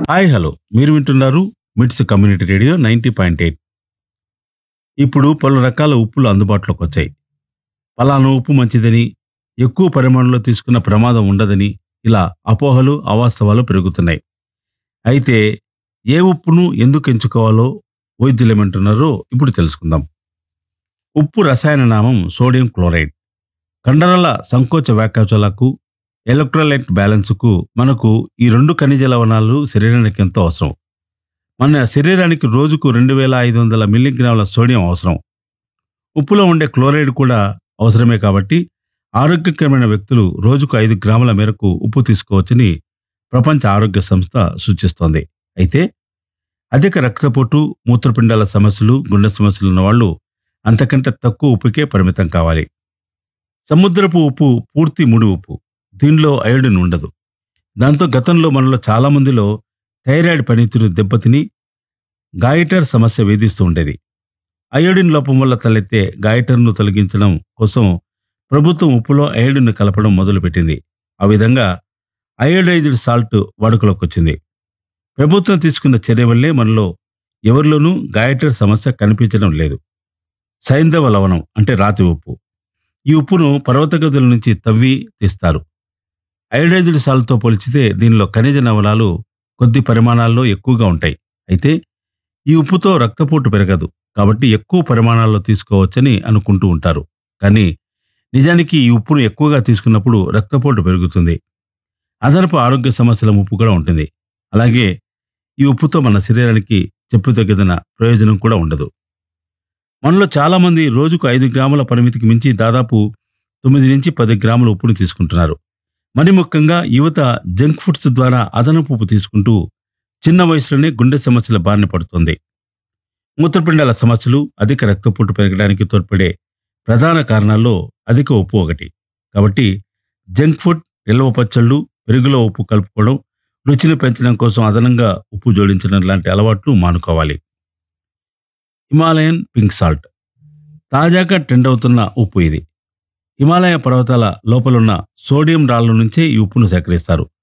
hi hello మీరు వింటున్నారు MITS community radio ninety point eight ఇప్పుడు పలు రకాల ఉప్పులు అందుబాటులోకి వచ్చాయి పలానా ఉప్పు మంచిదని ఎక్కువ పరిమాణంలో తీసుకున్న ప్రమాదం ఉండదని ఇలా అపోహలు అవాస్తవాలు పెరుగుతున్నాయి అయితే ఏ ఉప్పును ఎందుకు ఎంచుకోవాలో వైద్యులు ఏమంటున్నారో ఇప్పుడు తెలుసుకుందాం ఉప్పు రసాయన నామం సోడియం క్లోరైడ్ కండరాల సంకోచ వ్యాకోచాలకు ఎలక్ట్రోలైట్ బ్యాలెన్స్కు మనకు ఈ రెండు ఖనిజ లవణాలు శరీరానికి ఎంతో అవసరం మన శరీరానికి రోజుకు రెండు వేల ఐదు వందల మిల్లీగ్రాముల సోడియం అవసరం ఉప్పులో ఉండే క్లోరైడ్ కూడా అవసరమే కాబట్టి ఆరోగ్యకరమైన వ్యక్తులు రోజుకు ఐదు గ్రాముల మేరకు ఉప్పు తీసుకోవచ్చని ప్రపంచ ఆరోగ్య సంస్థ సూచిస్తోంది అయితే అధిక రక్తపోటు మూత్రపిండాల సమస్యలు గుండె సమస్యలు ఉన్న వాళ్ళు అంతకంటే తక్కువ ఉప్పుకే పరిమితం కావాలి సముద్రపు ఉప్పు పూర్తి ముడి ఉప్పు దీనిలో అయోడిన్ ఉండదు దాంతో గతంలో మనలో చాలా మందిలో థైరాయిడ్ పనితీరు దెబ్బతిని గాయటర్ సమస్య వేధిస్తూ ఉండేది అయోడిన్ లోపం వల్ల తలెత్తే గాయటర్ను తొలగించడం కోసం ప్రభుత్వం ఉప్పులో అయోడిన్ కలపడం మొదలుపెట్టింది ఆ విధంగా అయోడైజ్డ్ సాల్ట్ వాడుకలోకి వచ్చింది ప్రభుత్వం తీసుకున్న చర్య వల్లే మనలో ఎవరిలోనూ గాయటర్ సమస్య కనిపించడం లేదు సైంధవ లవణం అంటే రాతి ఉప్పు ఈ ఉప్పును పర్వత గదుల నుంచి తవ్వి తీస్తారు అయోడైజ్డ్ సాల్ట్తో పోల్చితే దీనిలో ఖనిజ లవణాలు కొద్ది పరిమాణాల్లో ఎక్కువగా ఉంటాయి అయితే ఈ ఉప్పుతో రక్తపోటు పెరగదు కాబట్టి ఎక్కువ పరిమాణాల్లో తీసుకోవచ్చని అనుకుంటూ ఉంటారు కానీ నిజానికి ఈ ఉప్పును ఎక్కువగా తీసుకున్నప్పుడు రక్తపోటు పెరుగుతుంది అదనపు ఆరోగ్య సమస్యల ముప్పు కూడా ఉంటుంది అలాగే ఈ ఉప్పుతో మన శరీరానికి చెప్పుతగ్గదన ప్రయోజనం కూడా ఉండదు మనలో చాలా మంది రోజుకు ఐదు గ్రాముల పరిమితికి మించి దాదాపు తొమ్మిది నుంచి పది గ్రాముల ఉప్పును తీసుకుంటున్నారు మరి ముఖ్యంగా యువత జంక్ ఫుడ్స్ ద్వారా అదనపు ఉప్పు తీసుకుంటూ చిన్న వయసులోనే గుండె సమస్యల బారిన పడుతుంది మూత్రపిండాల సమస్యలు అధిక రక్తపోటు పెరగడానికి తోడ్పడే ప్రధాన కారణాల్లో అధిక ఉప్పు ఒకటి కాబట్టి జంక్ ఫుడ్ నిల్వ పచ్చళ్ళు పెరుగులో ఉప్పు కలుపుకోవడం రుచిని పెంచడం కోసం అదనంగా ఉప్పు జోడించడం లాంటి అలవాట్లు మానుకోవాలి హిమాలయన్ పింక్ సాల్ట్ తాజాగా ట్రెండ్ అవుతున్న ఉప్పు ఇది హిమాలయ పర్వతాల లోపలున్న సోడియం రాళ్ల నుంచే ఈ ఉప్పును సేకరిస్తారు